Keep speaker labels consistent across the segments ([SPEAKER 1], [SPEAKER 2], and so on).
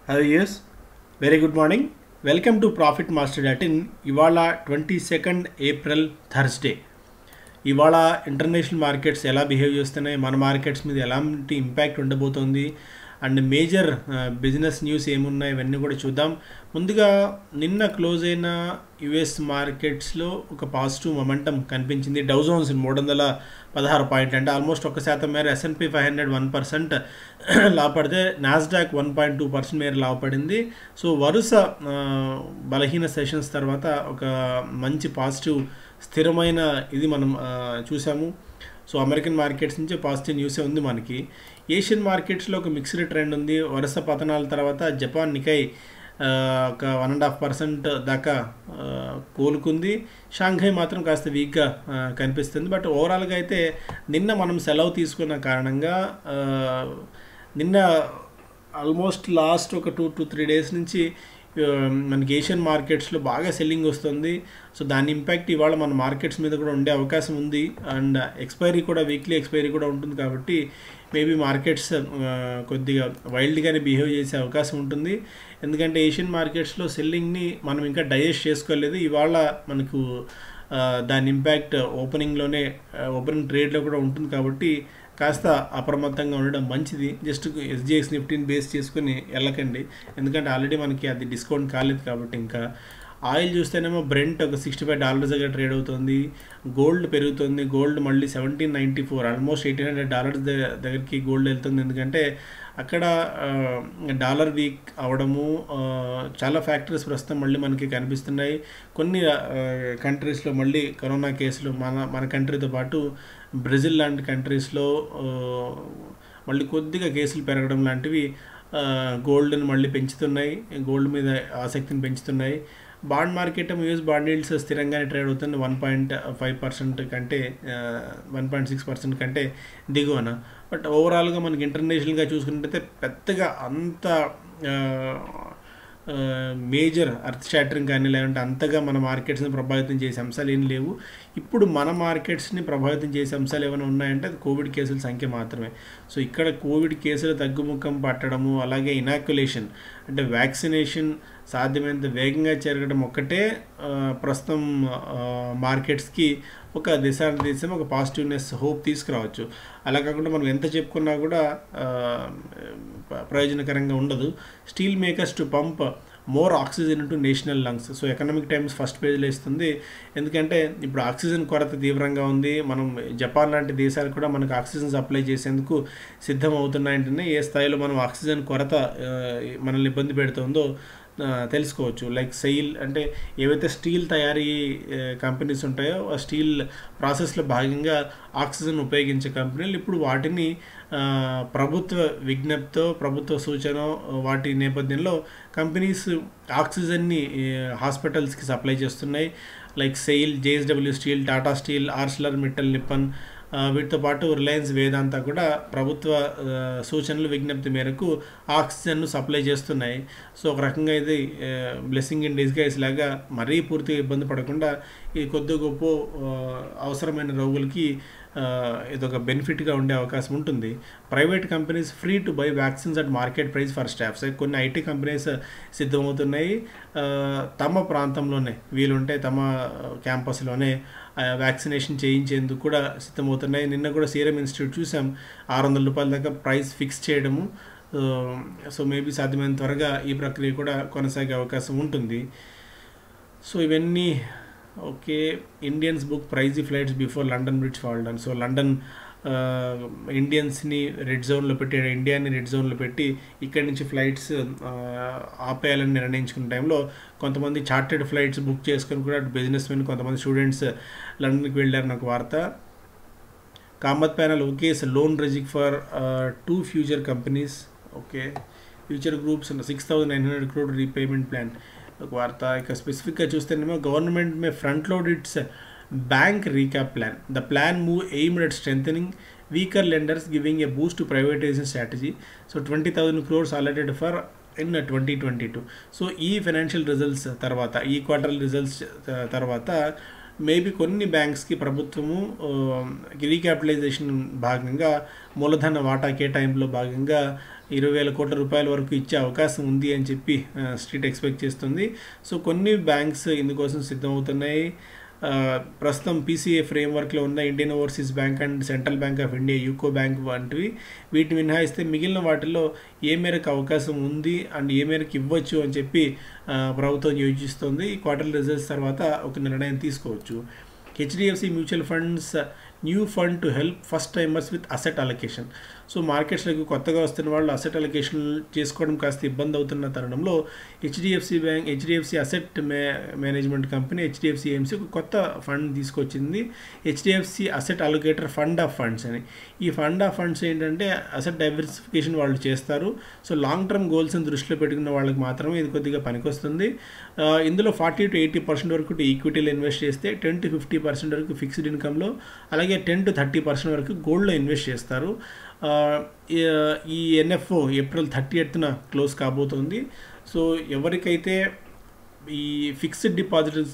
[SPEAKER 1] hello yes very good morning welcome to profit master dot in ఇవాళ twenty second April Thursday ఇవాళ international markets ఎలా behave చేస్తున్నాయి మన markets మీద ఎలాంటి ఇంపాక్ట్ ఉండబోతోంది అండ్ మేజర్ బిజినెస్ న్యూస్ ఏమున్నాయి ఇవన్నీ కూడా చూద్దాం ముందుగా నిన్న క్లోజ్ అయిన యుఎస్ మార్కెట్స్లో ఒక పాజిటివ్ మొమెంటం కనిపించింది డౌజోన్స్ మూడు వందల పదహారు పాయింట్లు అంటే ఆల్మోస్ట్ ఒక శాతం మేర S and P five hundred one percent లాభపడితే Nasdaq one point two percent మేర లాభపడింది సో వరుస ఆ, బలహీన సెషన్స్ తర్వాత ఒక మంచి పాజిటివ్ స్థిరమైన ఇది మనం ఆ, చూసాము సో అమెరికన్ మార్కెట్స్ నుంచి పాజిటివ్ న్యూసే ఉంది మనకి ఏషియన్ మార్కెట్స్లో ఒక మిక్స్డ్ ట్రెండ్ ఉంది వరుస పతనాల తర్వాత జపాన్ నికై ఆ, ఒక వన్ అండ్ హాఫ్ పర్సెంట్ దాకా ఆ, కోలుకుంది షాంఘై మాత్రం కాస్త వీక్గా ఆ, కనిపిస్తుంది బట్ ఓవరాల్గా అయితే నిన్న మనం సెలవు తీసుకున్న కారణంగా ఆ, నిన్న ఆల్మోస్ట్ లాస్ట్ ఒక టూ టు త్రీ డేస్ నుంచి ఆ, మనకి ఏషియన్ మార్కెట్స్లో బాగా సెల్లింగ్ వస్తుంది సో దాని ఇంపాక్ట్ ఇవాళ మన మార్కెట్స్ మీద కూడా ఉండే అవకాశం ఉంది అండ్ ఎక్స్పైరీ కూడా వీక్లీ ఎక్స్పైరీ కూడా ఉంటుంది కాబట్టి మేబీ మార్కెట్స్ కొద్దిగా వైల్డ్గానే బిహేవ్ చేసే అవకాశం ఉంటుంది ఎందుకంటే ఏషియన్ మార్కెట్స్లో సెల్లింగ్ని మనం ఇంకా డైజెస్ట్ చేసుకోలేదు ఇవాళ మనకు ఆ, దాని ఇంపాక్ట్ ఓపెనింగ్లోనే ఓపెనింగ్ ట్రేడ్లో కూడా ఉంటుంది కాబట్టి కాస్త అప్రమత్తంగా ఉండడం మంచిది జస్ట్ ఎస్జిఎక్స్ నిఫ్టీని బేస్ చేసుకుని వెళ్ళకండి ఎందుకంటే ఆల్రెడీ మనకి అది డిస్కౌంట్ కాలేదు కాబట్టి ఇంకా ఆయిల్ చూస్తేనేమో బ్రెంట్ ఒక సిక్స్టీ ఫైవ్ డాలర్స్ దగ్గర ట్రేడ్ అవుతుంది గోల్డ్ పెరుగుతుంది గోల్డ్ మళ్ళీ seventeen ninety four almost eighteen hundred dollars దగ్గరికి గోల్డ్ వెళ్తుంది ఎందుకంటే అక్కడ ఆ, డాలర్ వీక్ అవడము ఆ, చాలా ఫ్యాక్టరీస్ ప్రస్తుతం మళ్ళీ మనకి కనిపిస్తున్నాయి కొన్ని కంట్రీస్లో మళ్ళీ కరోనా కేసులు మన మన కంట్రీతో పాటు బ్రెజిల్ లాంటి కంట్రీస్లో ఆ, మళ్ళీ కొద్దిగా కేసులు పెరగడం లాంటివి గోల్డ్ని మళ్ళీ పెంచుతున్నాయి గోల్డ్ మీద ఆసక్తిని పెంచుతున్నాయి bond market US bond yields స్థిరంగానే ట్రేడ్ అవుతుంది వన్ పాయింట్ ఫైవ్ పర్సెంట్ కంటే వన్ పాయింట్ సిక్స్ పర్సెంట్ కంటే దిగువన బట్ ఓవరాల్గా మనకి ఇంటర్నేషనల్గా చూసుకున్నట్టయితే పెద్దగా అంత మేజర్ అర్త్ షాటరింగ్ కానీ లేదంటే అంతగా మన మార్కెట్స్ని ప్రభావితం చేసే అంశాలు ఏం లేవు ఇప్పుడు మన మార్కెట్స్ని ప్రభావితం చేసే అంశాలు ఏమైనా ఉన్నాయంటే అది కోవిడ్ కేసుల సంఖ్య మాత్రమే సో ఇక్కడ కోవిడ్ కేసులు తగ్గుముఖం పట్టడము అలాగే ఇనాక్యులేషన్ అంటే వ్యాక్సినేషన్ సాధ్యమైనంత వేగంగా జరగడం ఒక్కటే ఆ, ప్రస్తుతం ఆ, మార్కెట్స్కి ఒక దిశానిర్దేశం ఒక పాజిటివ్నెస్ హోప్ తీసుకురావచ్చు అలా కాకుండా మనం ఎంత చెప్పుకున్నా కూడా ఆ, ప- ప్రయోజనకరంగా ఉండదు steel makers to pump more oxygen to national lungs so economic times first పేజ్లో ఇస్తుంది ఎందుకంటే ఇప్పుడు ఆక్సిజన్ కొరత తీవ్రంగా ఉంది మనం జపాన్ లాంటి దేశాలు కూడా మనకు ఆక్సిజన్ సప్లై చేసేందుకు సిద్ధం అవుతున్నాయంటేనే ఏ స్థాయిలో మనం ఆక్సిజన్ కొరత ఆ, మనల్ని ఇబ్బంది పెడుతుందో ఆ, తెలుసుకోవచ్చు లైక్ సెయిల్ అంటే ఏవైతే స్టీల్ తయారీ కంపెనీస్ ఉంటాయో ఆ స్టీల్ ప్రాసెస్లో భాగంగా ఆక్సిజన్ ఉపయోగించే కంపెనీలు ఇప్పుడు వాటిని ఆ, ప్రభుత్వ విజ్ఞప్తితో ప్రభుత్వ సూచన వాటి నేపథ్యంలో కంపెనీస్ ఆక్సిజన్ని హాస్పిటల్స్కి సప్లై చేస్తున్నాయి like SAIL JSW steel Tata steel Arcelor Mittal Nippon ఆ, వీటితో పాటు రిలయన్స్ వేదాంత కూడా ప్రభుత్వ ఆ, సూచనలు విజ్ఞప్తి మేరకు ఆక్సిజన్ను సప్లై చేస్తున్నాయి సో ఒక రకంగా ఇది బ్లెస్సింగ్ ఇన్ డిస్గైస్ లాగా మరీ పూర్తిగా ఇబ్బంది పడకుండా ఈ కొద్ది గొప్ప ఆ, అవసరమైన రోగులకి ఆ, ఇదొక బెనిఫిట్గా ఉండే అవకాశం ఉంటుంది private companies free to buy vaccines at market price for staffs కొన్ని ఐటీ కంపెనీస్ సిద్ధమవుతున్నాయి ఆ, తమ ప్రాంతంలోనే వీలుంటే తమ క్యాంపస్లోనే వ్యాక్సినేషన్ చేయించేందుకు కూడా సిద్ధమవుతున్నాయి నిన్న కూడా సీరం ఇన్స్టిట్యూట్ చూసాం ఆరు వందల రూపాయల దాకా ప్రైస్ ఫిక్స్ చేయడము సో మేబీ సాధ్యమైన త్వరగా ఈ ప్రక్రియ కూడా కొనసాగే అవకాశం ఉంటుంది సో ఇవన్నీ okay Indians book pricey flights before London bridge fall down so London ఆ, ఇండియన్స్ని రెడ్ జోన్లో పెట్టి ఇండియాని రెడ్ జోన్లో పెట్టి ఇక్కడి నుంచి ఫ్లైట్స్ ఆ, ఆపేయాలని నిర్ణయించుకున్న టైంలో కొంతమంది చార్టెడ్ ఫ్లైట్స్ బుక్ చేసుకొని కూడా బిజినెస్ మెన్ కొంతమంది స్టూడెంట్స్ లండన్కి వెళ్ళారు నాకు వార్త Kamath panel okay loan rejig for two future companies okay future groups six thousand nine hundred crore repayment plan ఒక వార్త ఇక స్పెసిఫిక్గా చూస్తేనేమో government may front load its bank recap plan the plan move aimed at strengthening weaker lenders giving a boost to privatisation strategy so twenty thousand crores allotted for in twenty twenty two so ఈ financial results తర్వాత ఈ quarter results తర్వాత maybe కొన్ని బ్యాంక్స్కి ప్రభుత్వము recapitalisation భాగంగా మూలధన వాటా కేటాయింపులో భాగంగా ఇరవై వేల కోట్ల రూపాయల వరకు ఇచ్చే అవకాశం ఉంది అని చెప్పి స్ట్రీట్ ఎక్స్పెక్ట్ చేస్తుంది సో కొన్ని బ్యాంక్స్ ఇందుకోసం సిద్ధమవుతున్నాయి ఆ, ప్రస్తుతం పీసీఏ ఫ్రేమ్వర్క్లో ఉన్న Indian Overseas Bank and Central Bank of India UCO bank వంటివి వీటిని మినహాయిస్తే మిగిలిన వాటిల్లో ఏ మేరకు అవకాశం ఉంది అండ్ ఏ మేరకు ఇవ్వచ్చు అని చెప్పి ఆ, ప్రభుత్వం యోచిస్తుంది ఈ క్వార్టర్ రిజల్ట్స్ తర్వాత ఒక నిర్ణయం తీసుకోవచ్చు HDFC mutual funds new fund to help first timers with asset allocation so మార్కెట్స్లోకి కొత్తగా వస్తున్న వాళ్ళు అసెట్ అలొకేషన్ చేసుకోవడం కాస్త ఇబ్బంది అవుతున్న తరుణంలో హెచ్డిఎఫ్సి బ్యాంక్ హెచ్డిఎఫ్సి అసెట్ మే మేనేజ్మెంట్ కంపెనీ హెచ్డిఎఫ్సి ఏఎంసీ ఒక కొత్త ఫండ్ తీసుకొచ్చింది HDFC asset allocator fund of funds అని ఈ ఫండ్ ఆఫ్ ఫండ్స్ ఏంటంటే అసెట్ డైవర్సిఫికేషన్ వాళ్ళు చేస్తారు సో లాంగ్ టర్మ్ గోల్స్ని దృష్టిలో పెట్టుకున్న వాళ్ళకి మాత్రమే ఇది కొద్దిగా పనికొస్తుంది ఆ, ఇందులో ఫార్టీ టు ఎయిటీ పర్సెంట్ వరకు ఈక్విటీలో ఇన్వెస్ట్ చేస్తే టెన్ టు ఫిఫ్టీ పర్సెంట్ వరకు ఫిక్స్డ్ ఇన్కమ్లో అలాగే టెన్ టు థర్టీ పర్సెంట్ వరకు గోల్డ్లో ఇన్వెస్ట్ చేస్తారు ఆ, ఈ- ఈ ఎన్ఎఫ్ఓ ఏప్రిల్ థర్టీ ఎయిత్న క్లోజ్ కాబోతోంది సో ఎవరికైతే ఈ ఫిక్స్డ్ డిపాజిట్స్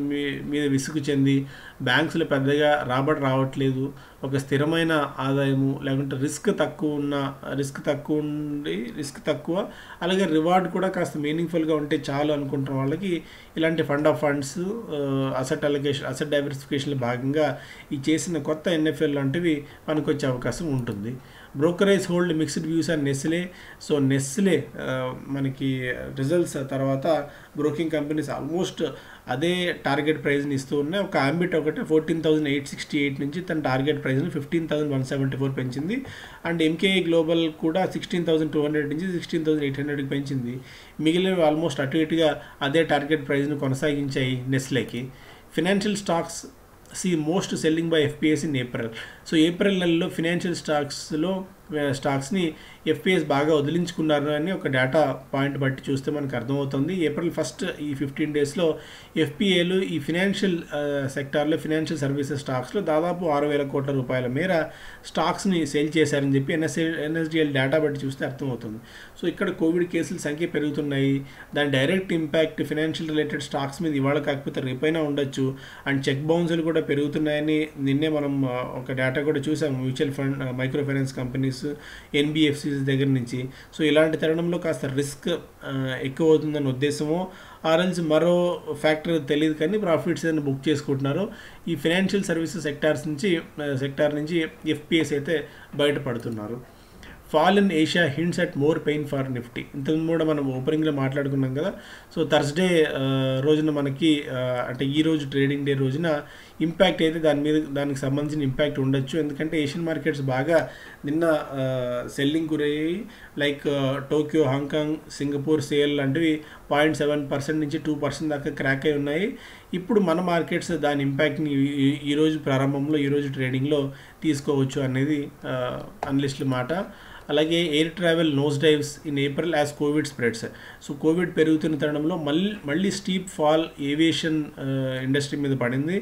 [SPEAKER 1] మీద విసుగు చెంది బ్యాంక్స్లో పెద్దగా రాబడి రావట్లేదు ఒక స్థిరమైన ఆదాయము లేకుంటే రిస్క్ తక్కువ ఉన్న రిస్క్ తక్కువ ఉండి రిస్క్ తక్కువ అలాగే రివార్డ్ కూడా కాస్త మీనింగ్ఫుల్గా ఉంటే చాలు అనుకుంటున్న వాళ్ళకి ఇలాంటి fund of funds asset allocation asset డైవర్సిఫికేషన్లో భాగంగా ఈ చేసిన కొత్త ఎన్ఎఫ్ఎల్ లాంటివి పనికొచ్చే అవకాశం ఉంటుంది brokerage hold mixed views and Nestle so Nestle మనకి రిజల్ట్స్ తర్వాత బ్రోకింగ్ కంపెనీస్ ఆల్మోస్ట్ అదే టార్గెట్ ప్రైస్ని ఇస్తూ ఉన్నాయి ఒక అంబిట్ ఒకటి fourteen thousand eight sixty eight నుంచి తన టార్గెట్ ప్రైస్ని fifteen thousand one seventy four పెంచింది అండ్ ఎంకేఐ గ్లోబల్ కూడా సిక్స్టీన్ థౌసండ్ టూ హండ్రెడ్ నుంచి సిక్స్టీన్ థౌసండ్ ఎయిట్ హండ్రెడ్కి పెంచింది మిగిలినవి ఆల్మోస్ట్ అటు ఇటుగా అదే టార్గెట్ ప్రైస్ను కొనసాగించాయి నెస్లేకి financial stocks see most selling by FPIs in April so April నెలలో ఫినాన్షియల్ స్టాక్స్లో స్టాక్స్ని ఎఫ్పిఎస్ బాగా వదిలించుకున్నారు అని ఒక డేటా పాయింట్ బట్టి చూస్తే మనకు అర్థమవుతుంది ఏప్రిల్ ఫస్ట్ ఈ ఫిఫ్టీన్ డేస్లో ఎఫ్పిఏలు ఈ ఫినాన్షియల్ సెక్టార్లో ఫినాన్షియల్ సర్వీసెస్ స్టాక్స్లో దాదాపు ఆరు వేల కోట్ల రూపాయల మేర స్టాక్స్ని సేల్ చేశారని చెప్పి ఎన్ఎస్ఏ ఎన్ఎస్డిఎల్ డేటా బట్టి చూస్తే అర్థమవుతుంది సో ఇక్కడ కోవిడ్ కేసుల సంఖ్య పెరుగుతున్నాయి దాని direct impact financial related stocks మీద ఇవాళ కాకపోతే రేపైనా ఉండొచ్చు అండ్ చెక్ బౌన్సులు కూడా పెరుగుతున్నాయని నిన్నే మనం ఆ, ఒక డేటా కూడా చూసాం mutual fund micro finance companies NBFCs దగ్గర నుంచి సో ఇలాంటి తరుణంలో కాస్త రిస్క్ ఎక్కువ అవుతుందన్న ఉద్దేశమో ఆర్ఎల్స్ మరో ఫ్యాక్టర్ తెలియదు కానీ ప్రాఫిట్స్ ఏదైనా బుక్ చేసుకుంటున్నారో ఈ ఫినాన్షియల్ సర్వీసెస్ సెక్టార్స్ నుంచి సెక్టార్ నుంచి ఎఫ్పిఎస్ అయితే బయటపడుతున్నారు fall in Asia hints at more pain for Nifty ఇంతకుముందు కూడా మనం ఓపెనింగ్లో మాట్లాడుకున్నాం కదా సో థర్స్డే రోజున మనకి ఆ, అంటే ఈ రోజు ట్రేడింగ్ డే రోజున ఇంపాక్ట్ అయితే దాని మీద దానికి సంబంధించిన ఇంపాక్ట్ ఉండొచ్చు ఎందుకంటే ఏషియన్ మార్కెట్స్ బాగా నిన్న సెల్లింగ్ గురయ్యాయి like Tokyo Hong Kong Singapore Seoul లాంటివి పాయింట్ సెవెన్ పర్సెంట్ నుంచి టూ పర్సెంట్ దాకా క్రాక్ అయి ఉన్నాయి ఇప్పుడు మన మార్కెట్స్ దాని ఇంపాక్ట్ని ఈ- ఈ- ఈరోజు ప్రారంభంలో ఈరోజు ట్రేడింగ్లో తీసుకోవచ్చు అనేది అనలిస్టుల మాట అలాగే air travel nose dives in April as Covid spreads so Covid పెరుగుతున్న తరుణంలో మళ్ళీ మళ్ళీ స్టీప్ ఫాల్ ఏవియేషన్ ఇండస్ట్రీ మీద పడింది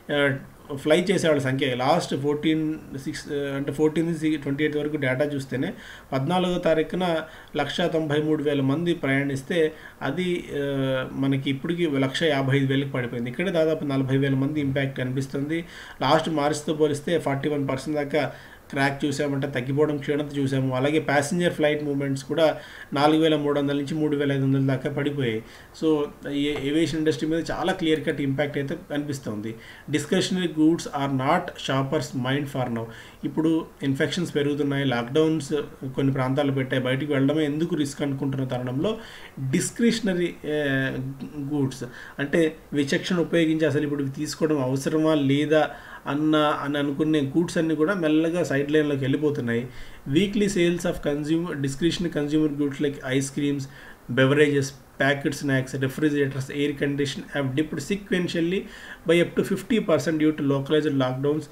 [SPEAKER 1] ఫ్లై చేసేవాళ్ళ సంఖ్య లాస్ట్ ఫోర్టీన్ సిక్స్ అంటే ఫోర్టీన్ నుంచి ట్వంటీ ఎయిత్ వరకు డేటా చూస్తేనే పద్నాలుగో తారీఖున లక్ష తొంభై మూడు వేల మంది ప్రయాణిస్తే అది ఆ, మనకి ఇప్పటికి లక్ష యాభై ఐదు వేలకు పడిపోయింది ఇక్కడ దాదాపు నలభై వేల మంది ఇంపాక్ట్ కనిపిస్తుంది లాస్ట్ మార్చ్తో పోలిస్తే ఫార్టీ వన్ పర్సెంట్ దాకా క్రాక్ చూసామంటే తగ్గిపోవడం క్షీణత చూసాము అలాగే ప్యాసింజర్ ఫ్లైట్ మూమెంట్స్ కూడా నాలుగు వేల మూడు వందల నుంచి మూడు వేల ఐదు వందల దాకా పడిపోయాయి సో ఈ ఏవియేషన్ ఇండస్ట్రీ మీద చాలా క్లియర్ కట్ ఇంపాక్ట్ అయితే కనిపిస్తుంది discretionary goods are not shoppers mind for now ఇప్పుడు ఇన్ఫెక్షన్స్ పెరుగుతున్నాయి లాక్డౌన్స్ కొన్ని ప్రాంతాల్లో పెట్టాయి బయటికి వెళ్ళడమే ఎందుకు రిస్క్ అనుకుంటున్న తరుణంలో డిస్క్రిషనరీ గూడ్స్ అంటే విచక్షణ ఉపయోగించి అసలు ఇప్పుడు ఇవి తీసుకోవడం అవసరమా లేదా అన్న అని అనుకునే గూడ్స్ అన్ని కూడా మెల్లగా సైడ్ లైన్లోకి వెళ్ళిపోతున్నాయి weekly sales of consumer discretionary consumer goods like ice creams beverages packet snacks refrigerators air condition have dipped sequentially by up to fifty percent due to localised lockdowns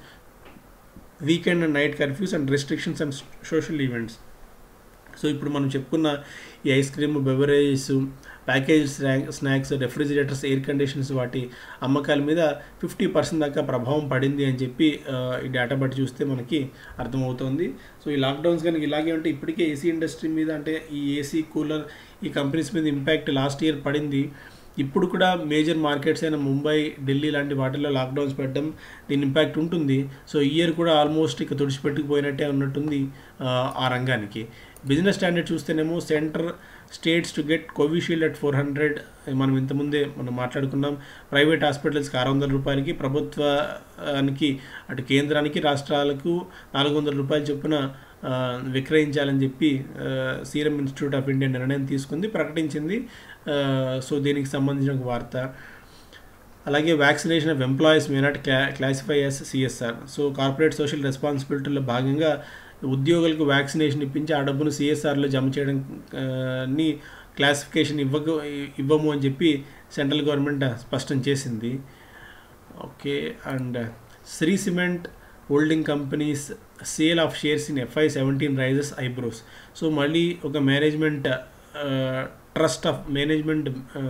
[SPEAKER 1] weekend and night curfews and restrictions and social events so ఇప్పుడు మనం చెప్పుకున్న ఈ ice cream beverages package snacks refrigerators air conditions వాటి అమ్మకాల మీద fifty percent దాకా ప్రభావం పడింది అని చెప్పి ఆ, ఈ డేటా బట్టి చూస్తే మనకి అర్థమవుతోంది సో ఈ లాక్డౌన్స్ కనుక ఇలాగే ఉంటే ఇప్పటికే ఏసీ ఇండస్ట్రీ మీద అంటే ఈ ఏసీ కూలర్ ఈ కంపెనీస్ మీద ఇంపాక్ట్ లాస్ట్ ఇయర్ పడింది ఇప్పుడు కూడా మేజర్ మార్కెట్స్ అయిన ముంబై ఢిల్లీ లాంటి వాటిల్లో లాక్డౌన్స్ పెట్టడం దీని ఇంపాక్ట్ ఉంటుంది సో ఈ ఇయర్ కూడా ఆల్మోస్ట్ ఇక తుడిచిపెట్టుకుపోయినట్టే ఉన్నట్టుంది ఆ, ఆ రంగానికి బిజినెస్ స్టాండర్డ్ చూస్తేనేమో Centre states to get Covishield at four hundred మనం ఇంతకుముందే మనం మాట్లాడుకున్నాం ప్రైవేట్ హాస్పిటల్స్కి ఆరు వందల రూపాయలకి ప్రభుత్వానికి అటు కేంద్రానికి రాష్ట్రాలకు నాలుగు వందల రూపాయలు చొప్పున ఆ, విక్రయించాలని చెప్పి సీరం ఇన్స్టిట్యూట్ ఆఫ్ ఇండియా నిర్ణయం తీసుకుంది ప్రకటించింది ఆ, సో దీనికి సంబంధించిన ఒక వార్త అలాగే vaccination of employees may not cla classify as CSR so corporate social రెస్పాన్సిబిలిటీలో భాగంగా ఉద్యోగులకు వ్యాక్సినేషన్ ఇప్పించి ఆ డబ్బును సిఎస్ఆర్లో జమ చేయడం ఆ, ని క్లాసిఫికేషన్ ఇవ్వక ఇవ్వము అని చెప్పి సెంట్రల్ గవర్నమెంట్ స్పష్టం చేసింది okay and Shree Cement holding companies sale of shares in FY seventeen raises eyebrows so మళ్ళీ ఒక మేనేజ్మెంట్ ట్రస్ట్ ఆఫ్ మేనేజ్మెంట్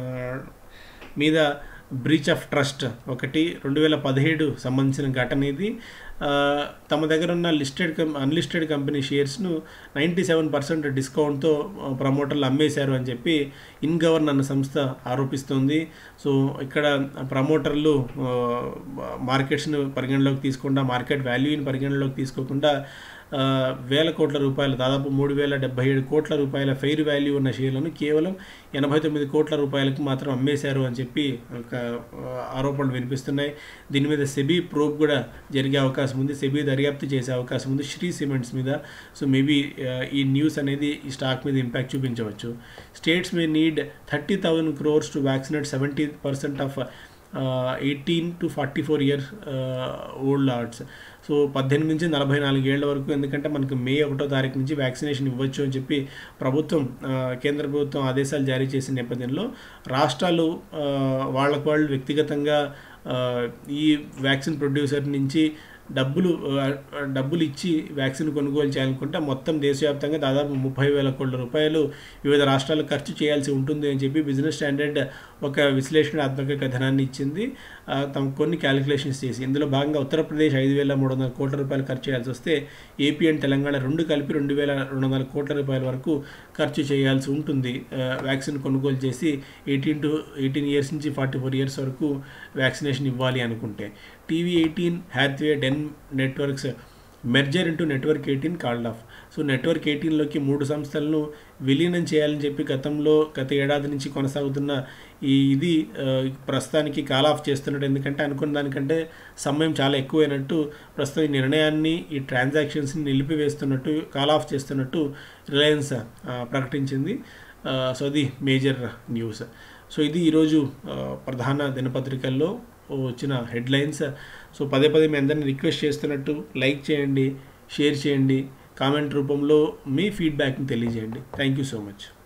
[SPEAKER 1] మీద బ్రీచ్ ఆఫ్ ట్రస్ట్ ఒకటి రెండు వేల పదిహేడు సంబంధించిన ఘటన ఇది ఆ, తమ దగ్గర ఉన్న లిస్టెడ్ కం అన్లిస్టెడ్ కంపెనీ షేర్స్ను నైంటీ సెవెన్ పర్సెంట్ డిస్కౌంట్తో ప్రమోటర్లు అమ్మేశారు అని చెప్పి ఇన్గవర్న్ అన్న సంస్థ ఆరోపిస్తుంది సో ఇక్కడ ప్రమోటర్లు మార్కెట్స్ను పరిగణలోకి తీసుకుండా మార్కెట్ వాల్యూని పరిగణలోకి తీసుకోకుండా ఆ, వేల కోట్ల రూపాయలు దాదాపు మూడు వేల డెబ్బై ఏడు కోట్ల రూపాయల ఫెయిర్ వాల్యూ ఉన్న షేర్లను కేవలం ఎనభై తొమ్మిది కోట్ల రూపాయలకు మాత్రం అమ్మేశారు అని చెప్పి ఒక ఆ, ఆరోపణలు వినిపిస్తున్నాయి దీని మీద సెబీ ప్రోబ్ కూడా జరిగే అవకాశం ఉంది సెబీ దర్యాప్తు చేసే అవకాశం ఉంది శ్రీ సిమెంట్స్ మీద సో మేబీ ఈ న్యూస్ అనేది ఈ స్టాక్ మీద ఇంపాక్ట్ చూపించవచ్చు states may need thirty thousand crores to vaccinate seventy percent of eighteen to forty four years old arts so పద్దెనిమిది నుంచి నలభై నాలుగు ఏళ్ల వరకు ఎందుకంటే మనకు మే ఒకటో తారీఖు నుంచి వ్యాక్సినేషన్ ఇవ్వచ్చు అని చెప్పి ప్రభుత్వం ఆ, కేంద్ర ప్రభుత్వం ఆదేశాలు జారీ చేసిన నేపథ్యంలో రాష్ట్రాలు ఆ, వాళ్ళకు వాళ్ళు వ్యక్తిగతంగా ఆ, ఈ వ్యాక్సిన్ ప్రొడ్యూసర్ నుంచి డబ్బులు ఆ, డబ్బులు ఇచ్చి వ్యాక్సిన్ కొనుగోలు చేయాలనుకుంటే మొత్తం దేశవ్యాప్తంగా దాదాపు ముప్పై వేల కోట్ల రూపాయలు వివిధ రాష్ట్రాలు ఖర్చు చేయాల్సి ఉంటుంది అని చెప్పి బిజినెస్ స్టాండర్డ్ ఒక విశ్లేషణాత్మక కథనాన్ని ఇచ్చింది ఆ, తమ కొన్ని క్యాలిక్యులేషన్స్ చేసి ఇందులో భాగంగా ఉత్తరప్రదేశ్ ఐదు వేల మూడు వందల కోట్ల రూపాయలు ఖర్చు చేయాల్సి వస్తే ఏపీ అండ్ తెలంగాణ రెండు కలిపి రెండు వేల రెండు వందల కోట్ల రూపాయల వరకు ఖర్చు చేయాల్సి ఉంటుంది ఆ, వ్యాక్సిన్ కొనుగోలు చేసి ఎయిటీన్ టు ఎయిటీన్ ఇయర్స్ నుంచి ఫార్టీ ఫోర్ ఇయర్స్ వరకు వ్యాక్సినేషన్ ఇవ్వాలి అనుకుంటే TV eighteen Hathway Den Networks merger into Network eighteen called off so Network ఎయిటీన్లోకి మూడు సంస్థలను విలీనం చేయాలని చెప్పి గతంలో గత ఏడాది నుంచి కొనసాగుతున్న ఈ ఇది ఆ, ప్రస్తుతానికి కాల్ ఆఫ్ చేస్తున్నట్టు ఎందుకంటే అనుకున్న దానికంటే సమయం చాలా ఎక్కువైనట్టు ప్రస్తుతం ఈ నిర్ణయాన్ని ఈ ట్రాన్సాక్షన్స్ని నిలిపివేస్తున్నట్టు కాల్ ఆఫ్ చేస్తున్నట్టు రిలయన్స్ ఆ, ప్రకటించింది ఆ, సో అది మేజర్ న్యూస్ సో ఇది ఈరోజు ఆ, ప్రధాన దినపత్రికల్లో వచ్చిన హెడ్లైన్స్ సో పదే పదే మీ అందరిని రిక్వెస్ట్ చేస్తున్నట్టు లైక్ చేయండి షేర్ చేయండి కామెంట్ రూపంలో మీ ఫీడ్బ్యాక్ని తెలియజేయండి థ్యాంక్ యూ సో మచ్